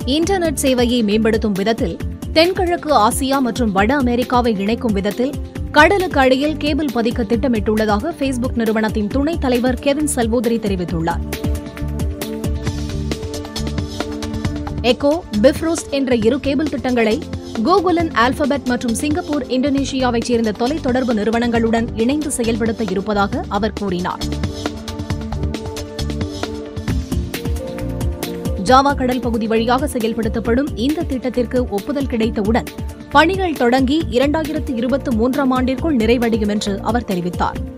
internet சேவையை மேம்படுத்தும் விதத்தில் தென்கிழக்கு ஆசியா மற்றும் வட அமெரிக்காவை இணைக்கும் விதத்தில் கடலுக்கு அடியில் கேபிள் பதிக்க திட்டமிட்டுள்ளதாக ஃபேஸ்புக் நிறுவனத்தின் துணைத் தலைவர் கெவின் சல்வோதரி தெரிவித்துள்ளார் எக்கோ பிஃப்ரோஸ்ட் என்ற இரு கேபிள் திட்டங்களை கூகுளின் ஆல்பபெட் மற்றும் சிங்கப்பூர் இந்தோனேஷியாவைச் சேர்ந்த தொலைத்தொடர்பு நிறுவனங்களுடன் இணைந்து செயல்படுத்த இருப்பதாக அவர் கூறினார் ஜாவா கடல் பகுதி வழியாக செயல்படுத்தப்படும் இந்த திட்டத்திற்கு ஒப்புதல் கிடைத்தவுடன் பணிகள் தொடங்கி இரண்டாயிரத்து இருபத்தி மூன்றாம் ஆண்டிற்குள் நிறைவடையும் என்று அவர் தெரிவித்தார்